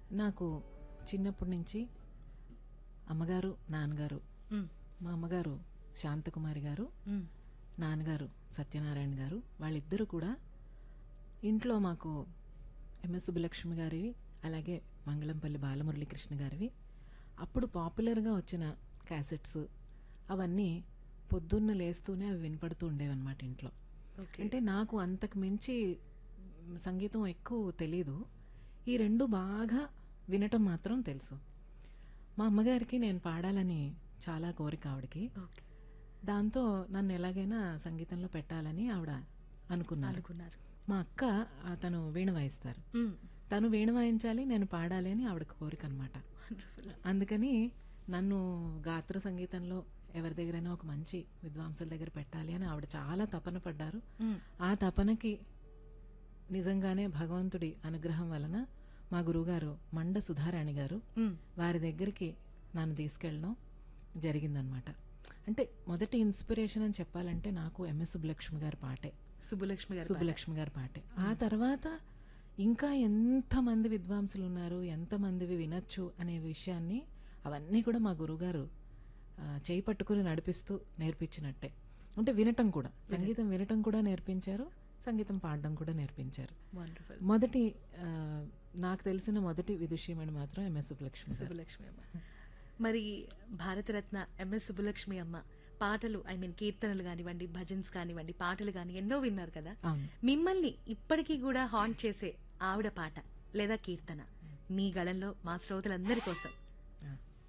నాకు చిన్నప్పటి నుంచి అమ్మగారు నాన్నగారు మ్మ్. మా అమ్మగారు శాంతకుమారి గారు మ్మ్. నాన్నగారు సత్యనారాయణ గారు వాళ్ళిద్దరూ కూడా ఇంట్లో మాకు ఎంఎస్ సుబ్బలక్ష్మి గారివి అలాగే మంగళంపల్లి బాలమురళీకృష్ణ గారివి అప్పుడు పాపులర్గా వచ్చిన క్యాసెట్స్ అవన్నీ పొద్దున్న లేస్తూనే అవి వినపడుతూ ఉండేవన్నమాట ఇంట్లో ఓకే అంటే నాకు అంతకు మించి మ్, సంగీతం ఎక్కువ తెలీదు ఈ రెండు బాగా వినటం మాత్రం తెలుసు మా అమ్మగారికి నేను పాడాలని చాలా కోరిక ఆవిడకి ఓకే దాంతో నన్ను ఎలాగైనా సంగీతంలో పెట్టాలని ఆవిడ అనుకున్నారు అనుకున్నారు మా అక్క ఆ, తను వీణ వాయిస్తారు మ్మ్. తను వీణ వాయించాలి నేను పాడాలి అని ఆవిడ కోరిక అనమాట Wonderful. అందుకని నన్ను గాత్ర సంగీతంలో ఎవరి దగ్గరైనా ఒక మంచి విద్వాంసుల దగ్గర పెట్టాలి అని ఆవిడ చాలా తపన పడ్డారు మ్మ్. ఆ తపనకి నిజంగానే భగవంతుడి అనుగ్రహం వలన మా గురువుగారు మండ సుధారాణి గారు మ్మ్. వారి దగ్గరికి నన్ను తీసుకెళ్ళడం జరిగిందనమాట అంటే మొదటి ఇన్స్పిరేషన్ అని చెప్పాలంటే నాకు ఎంఎస్ సుబ్బలక్ష్మి గారి పాటే సుబ్బులక్ష్మి గారు సుబ్బలక్ష్మి గారి పాటే ఆ తర్వాత ఇంకా ఎంతమంది విద్వాంసులు ఉన్నారు ఎంతమందివి వినొచ్చు అనే విషయాన్ని అవన్నీ కూడా మా గురువుగారు ఆ, చేయి పట్టుకుని నడిపిస్తూ నేర్పించినట్టే అంటే వినటం కూడా సంగీతం వినటం కూడా నేర్పించారు సంగీతం పాడడం కూడా నేర్పించారు వండర్ఫుల్ మొదటి ఆ, నాకు తెలిసిన మొదటి విదుషీమణి మాత్రం ఎంఎస్ సుబ్బలక్ష్మి గారు సుబ్బలక్ష్మి అమ్మ మరి భారతరత్న ఎంఎస్ సుబ్బలక్ష్మి అమ్మ పాటలు ఐ మీన్ కీర్తనలు కానివ్వండి భజన్స్ కానివ్వండి పాటలు కానీ ఎన్నో విన్నారు కదా అవును మిమ్మల్ని ఇప్పటికీ కూడా హాంట్ చేసే ఆవిడ పాట లేదా కీర్తన మీ గళంలో మా శ్రోతలందరి కోసం